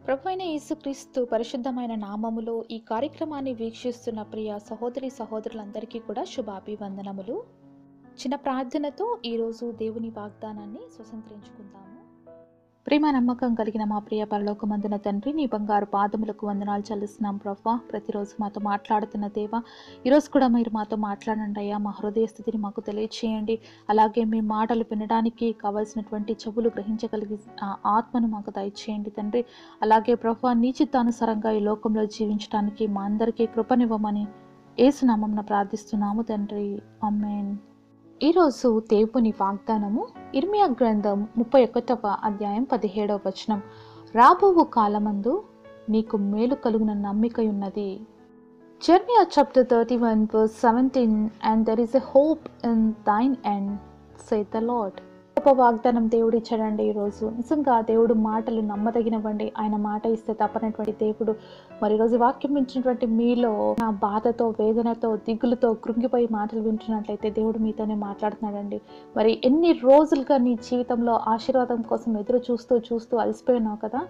ప్రభు అయిన యేసుక్రీస్తు పరిశుద్ధమైన నామములో ఈ కార్యక్రమాన్ని వీక్షిస్తున్న ప్రియ సహోదరి సహోదరులందరికీ కూడా శుభాభివందనములు చిన్న ప్రార్థనతో ఈరోజు దేవుని వాగ్దానాన్ని స్వతంత్రించుకుందాము ప్రేమ నమ్మకం కలిగిన మా ప్రియ పరలోకమందున తండ్రి నీ బంగారు పాదములకు వందనాలు చెల్లిస్తున్నాం ప్రభా ప్రతిరోజు మాతో మాట్లాడుతున్న దేవ ఈరోజు కూడా మీరు మాతో మాట్లాడండి అయ్యా మా హృదయ స్థితిని మాకు తెలియచేయండి అలాగే మీ మాటలు వినడానికి కావలసినటువంటి చెవులు గ్రహించగలిగి ఆ ఆత్మను మాకు దయచేయండి తండ్రి అలాగే ప్రభా నీ చిత్తానుసారంగా ఈ లోకంలో జీవించడానికి మా అందరికీ కృపనివ్వమని ఏసునామంన ప్రార్థిస్తున్నాము తండ్రి అమ్మేన్ ఈరోజు దేవుని వాగ్దానము ఇర్మియా గ్రంథం ముప్పై ఒకటవ అధ్యాయం పదిహేడవ వచనం రాబోవు కాలమందు నీకు మేలు కలుగున నమ్మిక ఉన్నది Jeremiah chapter thirty one verse seventeen and there is a hope in thine and say the Lord గొప్ప వాగ్దానం దేవుడు ఇచ్చాడండి ఈరోజు నిజంగా దేవుడు మాటలు నమ్మదగినవ్వండి ఆయన మాట ఇస్తే తప్పనటువంటి దేవుడు మరి ఈరోజు వాక్యం వింటున్నటువంటి మీలో నా బాధతో వేదనతో దిగులుతో కృంగిపోయి మాటలు వింటున్నట్లయితే దేవుడు మీతోనే మాట్లాడుతున్నాడండి మరి ఎన్ని రోజులుగా నీ జీవితంలో ఆశీర్వాదం కోసం ఎదురు చూస్తూ చూస్తూ అలసిపోయినావు కదా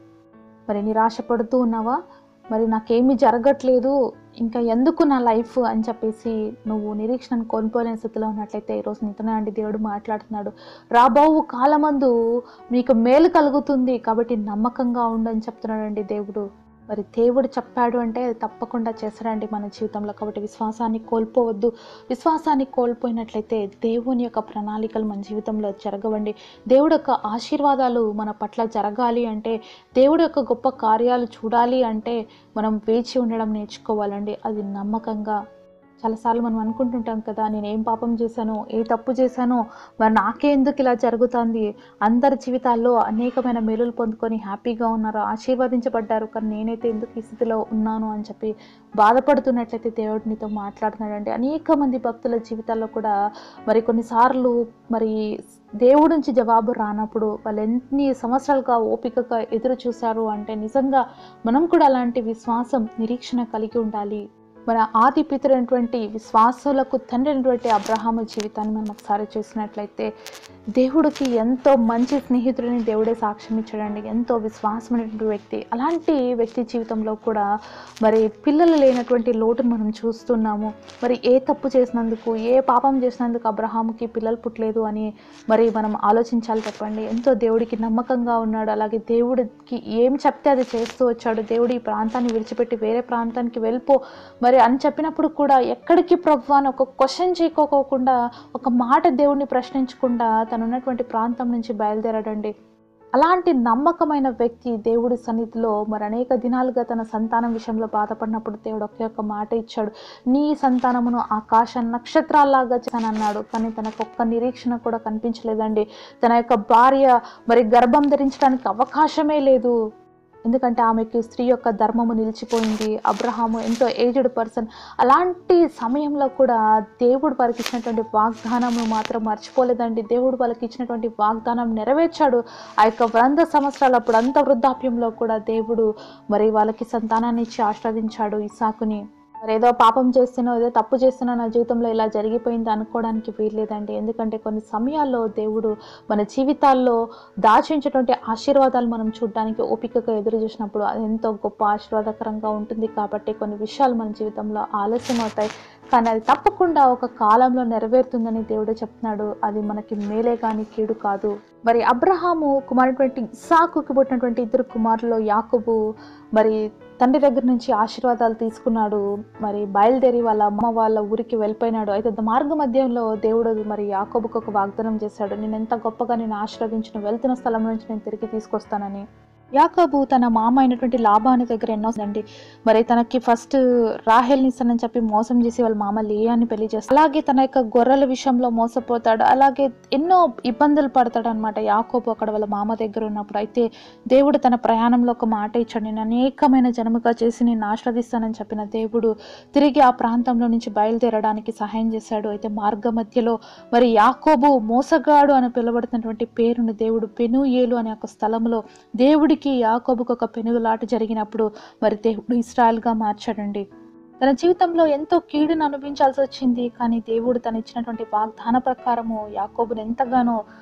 మరి నిరాశపడుతూ ఉన్నావా మరి నాకేమీ జరగట్లేదు ఇంకా ఎందుకు నా లైఫ్ అని చెప్పేసి నువ్వు నిరీక్షణను కోల్పోలేని స్థితిలో ఉన్నట్లయితే ఈరోజు నీతోనే అండి దేవుడు మాట్లాడుతున్నాడు రాబోవు కాలమందు మీకు మేలు కలుగుతుంది కాబట్టి నమ్మకంగా ఉండని చెప్తున్నాడండి దేవుడు మరి దేవుడు చెప్పాడు అంటే అది తప్పకుండా చేస్తాడండి మన జీవితంలో కాబట్టి విశ్వాసాన్ని కోల్పోవద్దు విశ్వాసాన్ని కోల్పోయినట్లయితే దేవుని యొక్క ప్రణాళికలు మన జీవితంలో జరగవండి దేవుడు యొక్క ఆశీర్వాదాలు మన పట్ల జరగాలి అంటే దేవుడు యొక్క గొప్ప కార్యాలు చూడాలి అంటే మనం వేచి ఉండడం నేర్చుకోవాలండి అది నమ్మకంగా చాలాసార్లు మనం అనుకుంటుంటాం కదా నేను ఏం పాపం చేశాను ఏ తప్పు చేశానో మరి నాకే ఎందుకు ఇలా జరుగుతుంది అందరి జీవితాల్లో అనేకమైన మేలులు పొందుకొని హ్యాపీగా ఉన్నారు ఆశీర్వదించబడ్డారు కానీ నేనైతే ఎందుకు ఈ స్థితిలో ఉన్నాను అని చెప్పి బాధపడుతున్నట్లయితే దేవుడు నీతో మాట్లాడుతున్నాడండి అనేక మంది భక్తుల జీవితాల్లో కూడా మరి కొన్నిసార్లు మరి దేవుడి నుంచి జవాబు రానప్పుడు వాళ్ళు ఎన్ని సంవత్సరాలుగా ఓపికగా ఎదురు చూశారు అంటే నిజంగా మనం కూడా అలాంటి విశ్వాసం నిరీక్షణ కలిగి ఉండాలి మన ఆది పితరైనటువంటి విశ్వాసులకు తండ్రి అయినటువంటి అబ్రహాము జీవితాన్ని మనం ఒకసారి చూసినట్లయితే దేవుడికి ఎంతో మంచి స్నేహితుడిని దేవుడే సాక్ష్యం ఇచ్చాడండి ఎంతో విశ్వాసమైనటువంటి వ్యక్తి అలాంటి వ్యక్తి జీవితంలో కూడా మరి పిల్లలు లేనటువంటి లోటును మనం చూస్తున్నాము మరి ఏ తప్పు చేసినందుకు ఏ పాపం చేసినందుకు అబ్రహాముకి పిల్లలు పుట్టలేదు అని మరి మనం ఆలోచించాలి చెప్పండి ఎంతో దేవుడికి నమ్మకంగా ఉన్నాడు అలాగే దేవుడికి ఏం చెప్తే అది చేస్తూ వచ్చాడు దేవుడు ఈ ప్రాంతాన్ని విడిచిపెట్టి వేరే ప్రాంతానికి వెళ్ళిపో మరి అని చెప్పినప్పుడు కూడా ఎక్కడికి ప్రభు అని ఒక క్వశ్చన్ చేయకోకుండా ఒక మాట దేవుడిని ప్రశ్నించకుండా తను ఉన్నటువంటి ప్రాంతం నుంచి బయలుదేరాడండి అలాంటి నమ్మకమైన వ్యక్తి దేవుడి సన్నిధిలో మరి అనేక దినాలుగా తన సంతానం విషయంలో బాధపడినప్పుడు దేవుడు ఒకే ఒక్క మాట ఇచ్చాడు నీ సంతానమును ఆకాశ నక్షత్రాల్లాగా చేశానన్నాడు కానీ తనకు ఒక్క నిరీక్షణ కూడా కనిపించలేదండి తన యొక్క భార్య మరి గర్భం ధరించడానికి అవకాశమే లేదు ఎందుకంటే ఆమెకి స్త్రీ యొక్క ధర్మము నిలిచిపోయింది అబ్రహాము ఎంతో ఏజ్డ్ పర్సన్ అలాంటి సమయంలో కూడా దేవుడు వారికి ఇచ్చినటువంటి వాగ్దానము మాత్రం మర్చిపోలేదండి దేవుడు వాళ్ళకి ఇచ్చినటువంటి వాగ్దానం నెరవేర్చాడు ఆ యొక్క వంద సంవత్సరాలు అప్పుడు అంత వృద్ధాప్యంలో కూడా దేవుడు మరి వాళ్ళకి సంతానాన్ని ఇచ్చి ఆస్వాదించాడు ఇసాకుని మరి ఏదో పాపం చేస్తున్నా ఏదో తప్పు చేస్తున్నా నా జీవితంలో ఇలా జరిగిపోయింది అనుకోవడానికి వీల్లేదండి ఎందుకంటే కొన్ని సమయాల్లో దేవుడు మన జీవితాల్లో దాచించేటువంటి ఆశీర్వాదాలు మనం చూడడానికి ఓపికగా ఎదురు చూసినప్పుడు అది ఎంతో గొప్ప ఆశీర్వాదకరంగా ఉంటుంది కాబట్టి కొన్ని విషయాలు మన జీవితంలో ఆలస్యం అవుతాయి కానీ అది తప్పకుండా ఒక కాలంలో నెరవేరుతుందని దేవుడు చెప్తున్నాడు అది మనకి మేలే కానీ కీడు కాదు మరి అబ్రహాము కుమారుటువంటి ఇసాకుకి పుట్టినటువంటి ఇద్దరు కుమారులు యాకుబు మరి తండ్రి దగ్గర నుంచి ఆశీర్వాదాలు తీసుకున్నాడు మరి బయలుదేరి వాళ్ళ అమ్మ వాళ్ళ ఊరికి వెళ్ళిపోయినాడు అయితే మార్గ మధ్యంలో దేవుడు మరి యాకోబుకు ఒక వాగ్దానం చేశాడు నేను ఎంత గొప్పగా నేను ఆశీర్వదించిన వెళ్తున్న స్థలం నుంచి నేను తిరిగి తీసుకొస్తానని యాకోబు తన మామ అయినటువంటి లాభాని దగ్గర ఎన్నో అండి మరి తనకి ఫస్ట్ రాహెల్ని ఇస్తానని చెప్పి మోసం చేసి వాళ్ళ మామ లేయాన్ని పెళ్లి చేస్తాడు అలాగే తన యొక్క గొర్రెల విషయంలో మోసపోతాడు అలాగే ఎన్నో ఇబ్బందులు పడతాడు అనమాట యాకోబు అక్కడ వాళ్ళ మామ దగ్గర ఉన్నప్పుడు అయితే దేవుడు తన ప్రయాణంలో ఒక మాట ఇచ్చాడు నేను అనేకమైన జన్మగా చేసి నేను ఆశ్రదిస్తానని చెప్పిన దేవుడు తిరిగి ఆ ప్రాంతంలో నుంచి బయలుదేరడానికి సహాయం చేశాడు అయితే మార్గ మధ్యలో మరి యాకోబు మోసగాడు అని పిలువడుతున్నటువంటి పేరును దేవుడు పెనుయేలు అనే ఒక స్థలంలో దేవుడికి యాకోబుకు ఒక పెనుగులాట జరిగినప్పుడు మరి దేవుడు ఇస్రాయల్గా మార్చాడండి తన జీవితంలో ఎంతో కీడును అనుభవించాల్సి వచ్చింది కానీ దేవుడు తను ఇచ్చినటువంటి వాగ్దాన ప్రకారము యాకోబుని ఎంతగానో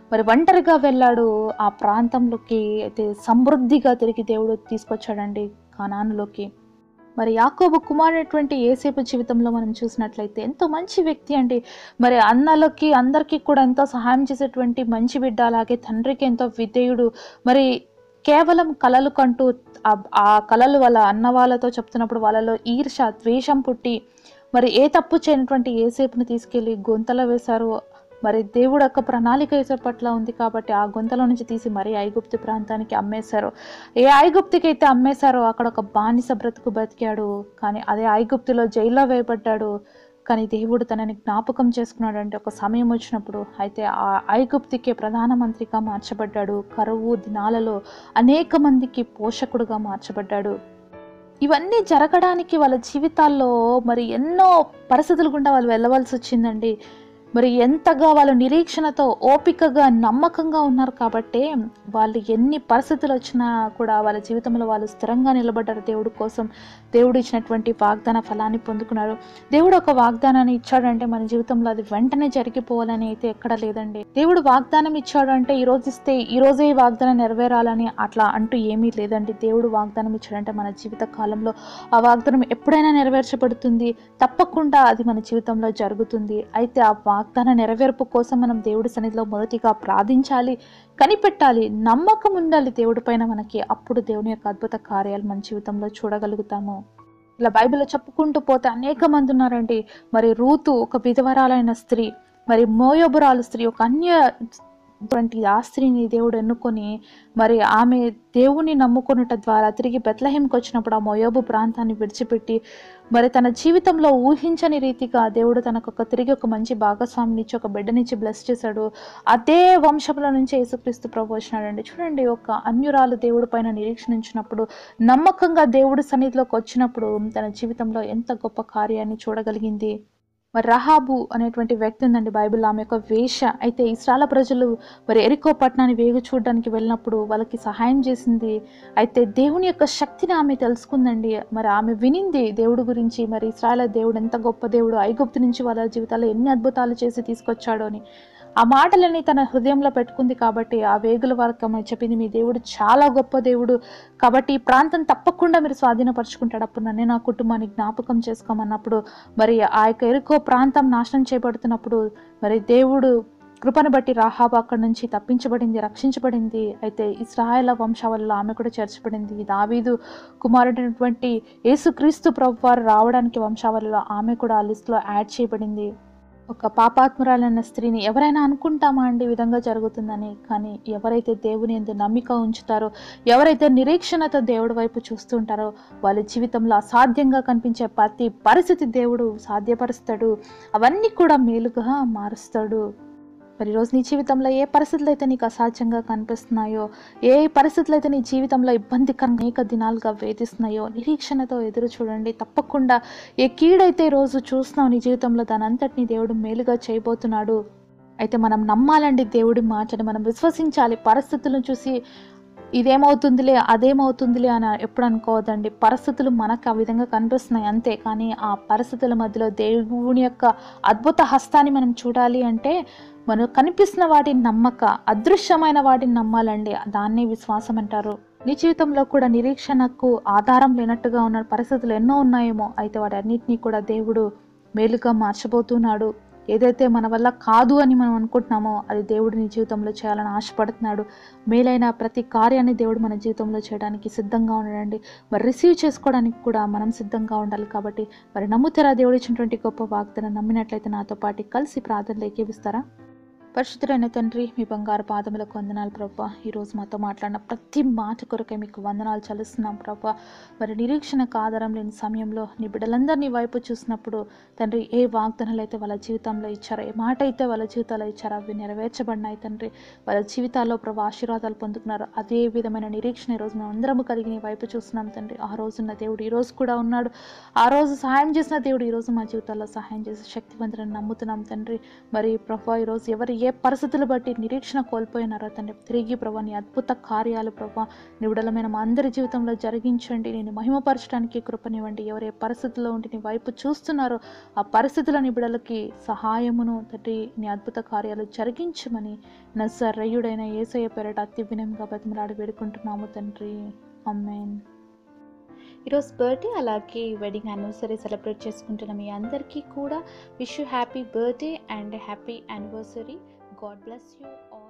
మరి ఒంటరిగా వెళ్ళాడు ఆ ప్రాంతంలోకి అయితే సమృద్ధిగా తిరిగి దేవుడు తీసుకొచ్చాడండి కనానులోకి మరి యాకోబు కుమారుడైనటువంటి ఏసేపు జీవితంలో మనం చూసినట్లయితే ఎంతో మంచి వ్యక్తి అండి మరి అన్నలకి అందరికీ కూడా ఎంతో సహాయం చేసేటువంటి మంచి బిడ్డ అలాగే తండ్రికి ఎంతో విధేయుడు మరి కేవలం కలలు కంటూ ఆ- ఆ కలలు వాళ్ళ అన్న వాళ్ళతో చెప్తున్నప్పుడు వాళ్ళలో ఈర్ష ద్వేషం పుట్టి మరి ఏ తప్పు చేయనటువంటి ఏసేపుని తీసుకెళ్ళి గొంతలో వేశారు మరి దేవుడు యొక్క ప్రణాళిక ఏసే పట్ల ఉంది కాబట్టి ఆ గొంతలో నుంచి తీసి మరీ ఐగుప్తి ప్రాంతానికి అమ్మేశారు ఏ ఐగుప్తికి అయితే అమ్మేశారో అక్కడ ఒక బానిస బ్రతుకు బతికాడు కానీ అదే ఐగుప్తిలో జైల్లో వేయబడ్డాడు కానీ దేవుడు తనని జ్ఞాపకం చేసుకున్నాడు అంటే ఒక సమయం వచ్చినప్పుడు అయితే ఆ ఐగుప్తికే ప్రధానమంత్రిగా మార్చబడ్డాడు కరువు దినాలలో అనేక మందికి పోషకుడుగా మార్చబడ్డాడు ఇవన్నీ జరగడానికి వాళ్ళ జీవితాల్లో మరి ఎన్నో పరిస్థితులు గుండా వాళ్ళు వెళ్ళవలసి వచ్చిందండి మరి ఎంతగా వాళ్ళు నిరీక్షణతో ఓపికగా నమ్మకంగా ఉన్నారు కాబట్టే వాళ్ళు ఎన్ని పరిస్థితులు వచ్చినా కూడా వాళ్ళ జీవితంలో వాళ్ళు స్థిరంగా నిలబడ్డారు దేవుడి కోసం దేవుడు ఇచ్చినటువంటి వాగ్దాన ఫలాన్ని పొందుకున్నారు దేవుడు ఒక వాగ్దానాన్ని ఇచ్చాడంటే మన జీవితంలో అది వెంటనే జరిగిపోవాలని అయితే ఎక్కడ లేదండి దేవుడు వాగ్దానం ఇచ్చాడంటే ఈ రోజు ఇస్తే ఈ రోజే ఈ వాగ్దానం నెరవేరాలని అట్లా అంటూ ఏమీ లేదండి దేవుడు వాగ్దానం ఇచ్చాడంటే మన జీవిత కాలంలో ఆ వాగ్దానం ఎప్పుడైనా నెరవేర్చబడుతుంది తప్పకుండా అది మన జీవితంలో జరుగుతుంది అయితే ఆ వాగ్దాన నెరవేర్పు కోసం మనం దేవుడి సన్నిధిలో మొదటిగా ప్రార్థించాలి కనిపెట్టాలి నమ్మకం ఉండాలి దేవుడి పైన మనకి అప్పుడు దేవుని యొక్క అద్భుత కార్యాలు మన జీవితంలో చూడగలుగుతాము ఇలా బైబిల్లో చెప్పుకుంటూ పోతే అనేక మంది ఉన్నారండి మరి రూతు ఒక విధవరాలైన స్త్రీ మరి మోయోబురాలు స్త్రీ ఒక అన్య అటువంటి ఆ స్త్రీని దేవుడు ఎన్నుకొని మరి ఆమె దేవుని నమ్ముకొనుట ద్వారా తిరిగి బెత్లహేంకి వచ్చినప్పుడు ఆ మొయోబు ప్రాంతాన్ని విడిచిపెట్టి మరి తన జీవితంలో ఊహించని రీతిగా దేవుడు తనకు ఒక తిరిగి ఒక మంచి భాగస్వామిని ఇచ్చి ఒక బిడ్డనిచ్చి బ్లెస్ చేశాడు అదే వంశంలో నుంచి యేసుక్రీస్తు ప్రభు వచ్చినాడండి చూడండి ఒక అన్యురాలు దేవుడి పైన నిరీక్షణించినప్పుడు నమ్మకంగా దేవుడి సన్నిధిలోకి వచ్చినప్పుడు తన జీవితంలో ఎంత గొప్ప కార్యాన్ని చూడగలిగింది మరి రహాబు అనేటువంటి వ్యక్తి ఉందండి బైబిల్ ఆమె యొక్క వేష అయితే ఇస్రాల ప్రజలు మరి ఎరికో పట్టణాన్ని వేగు చూడడానికి వెళ్ళినప్పుడు వాళ్ళకి సహాయం చేసింది అయితే దేవుని యొక్క శక్తిని ఆమె తెలుసుకుందండి మరి ఆమె వినింది దేవుడు గురించి మరి ఇస్రాయల దేవుడు ఎంత గొప్ప దేవుడు ఐగుప్తు నుంచి వాళ్ళ జీవితాల్లో ఎన్ని అద్భుతాలు చేసి తీసుకొచ్చాడో అని ఆ మాటలని తన హృదయంలో పెట్టుకుంది కాబట్టి ఆ వేగుల వరకు ఆమె చెప్పింది మీ దేవుడు చాలా గొప్ప దేవుడు కాబట్టి ఈ ప్రాంతం తప్పకుండా మీరు స్వాధీనపరుచుకుంటాడు అప్పుడు నన్ను నా కుటుంబాన్ని జ్ఞాపకం చేసుకోమన్నప్పుడు మరి ఆ యొక్క ఎరుకో ప్రాంతం నాశనం చేయబడుతున్నప్పుడు మరి దేవుడు కృపను బట్టి రాహాబు అక్కడి నుంచి తప్పించబడింది రక్షించబడింది అయితే ఇస్రాయేల వంశావళిలో ఆమె కూడా చేర్చబడింది దావీదు కుమారుడైనటువంటి యేసుక్రీస్తు ప్రభు వారు రావడానికి వంశావళిలో ఆమె కూడా ఆ లిస్టులో యాడ్ చేయబడింది ఒక పాపాత్మురాలైన స్త్రీని ఎవరైనా అనుకుంటామా అండి ఈ విధంగా జరుగుతుందని కానీ ఎవరైతే దేవుని ఎందు నమ్మిక ఉంచుతారో ఎవరైతే నిరీక్షణతో దేవుడి వైపు చూస్తుంటారో వాళ్ళ జీవితంలో అసాధ్యంగా కనిపించే ప్రతి పరిస్థితి దేవుడు సాధ్యపరుస్తాడు అవన్నీ కూడా మేలుగా మారుస్తాడు మరి ఈరోజు నీ జీవితంలో ఏ పరిస్థితులు అయితే నీకు అసాధ్యంగా కనిపిస్తున్నాయో ఏ పరిస్థితులు అయితే నీ జీవితంలో ఇబ్బందికరంగా అనేక దినాలుగా వేధిస్తున్నాయో నిరీక్షణతో ఎదురు చూడండి తప్పకుండా ఏ కీడైతే రోజు చూస్తున్నావు నీ జీవితంలో దాని అంతటిని దేవుడు మేలుగా చేయబోతున్నాడు అయితే మనం నమ్మాలండి దేవుడి మాటని మనం విశ్వసించాలి పరిస్థితులను చూసి ఇదేమవుతుందిలే అదేమవుతుందిలే అని ఎప్పుడు అనుకోవద్దండి పరిస్థితులు మనకు ఆ విధంగా కనిపిస్తున్నాయి అంతే కానీ ఆ పరిస్థితుల మధ్యలో దేవుని యొక్క అద్భుత హస్తాన్ని మనం చూడాలి అంటే మనం కనిపిస్తున్న వాటిని నమ్మక అదృశ్యమైన వాటిని నమ్మాలండి దాన్నే విశ్వాసం అంటారు నీ జీవితంలో కూడా నిరీక్షణకు ఆధారం లేనట్టుగా ఉన్న పరిస్థితులు ఎన్నో ఉన్నాయేమో అయితే వాటి అన్నిటినీ కూడా దేవుడు మేలుగా మార్చబోతున్నాడు ఏదైతే మన వల్ల కాదు అని మనం అనుకుంటున్నామో అది దేవుడు నీ జీవితంలో చేయాలని ఆశపడుతున్నాడు మేలైన ప్రతి కార్యాన్ని దేవుడు మన జీవితంలో చేయడానికి సిద్ధంగా ఉండడండి మరి రిసీవ్ చేసుకోవడానికి కూడా మనం సిద్ధంగా ఉండాలి కాబట్టి మరి నమ్ముతారా దేవుడు ఇచ్చినటువంటి గొప్ప వాగ్దానం నమ్మినట్లయితే నాతో పాటు కలిసి ప్రార్థనలు ఏకీవిస్తారా పరిశుద్ధులైన తండ్రి మీ బంగారు పాదములకు వందనాలు ప్రభా ఈరోజు మాతో మాట్లాడిన ప్రతి మాట కొరకే మీకు వందనాలు చలుస్తున్నాం ప్రభా మరి నిరీక్షణకు ఆధారం లేని సమయంలో నీ బిడ్డలందరినీ వైపు చూసినప్పుడు తండ్రి ఏ వాగ్దానాలు అయితే వాళ్ళ జీవితంలో ఇచ్చారో ఏ మాట అయితే వాళ్ళ జీవితాల్లో ఇచ్చారో అవి నెరవేర్చబడినాయి తండ్రి వాళ్ళ జీవితాల్లో ప్రభు ఆశీర్వాదాలు పొందుకున్నారు అదే విధమైన నిరీక్షణ ఈరోజు మేము అందరము కలిగి నీ వైపు చూస్తున్నాం తండ్రి ఆ రోజున్న దేవుడు ఈ రోజు కూడా ఉన్నాడు ఆ రోజు సహాయం చేసిన దేవుడు ఈ రోజు మా జీవితాల్లో సహాయం చేసే శక్తివంతులను నమ్ముతున్నాం తండ్రి మరి ప్రభు ఈరోజు ఎవరు ఏ ఏ పరిస్థితులు బట్టి నిరీక్షణ కోల్పోయినారో తండ్రి తిరిగి ప్రభా నీ అద్భుత కార్యాలు ప్రభా నివిడలమైన మా అందరి జీవితంలో జరిగించండి నేను మహిమపరచడానికి కృపనివ్వండి ఎవరు ఏ పరిస్థితుల్లో ఉండి నీ వైపు చూస్తున్నారో ఆ పరిస్థితుల నిబిడలకి సహాయమును తండ్రి నీ అద్భుత కార్యాలు జరిగించమని నజరయుడైన ఏసయ్య పేరట అతి వినయంగా బతిమలాడి వేడుకుంటున్నాము తండ్రి అమ్మేన్ ఈరోజు బర్త్డే అలాగే వెడ్డింగ్ యానివర్సరీ సెలబ్రేట్ చేసుకుంటున్న మీ అందరికీ కూడా wish you happy birthday and happy anniversary God bless you all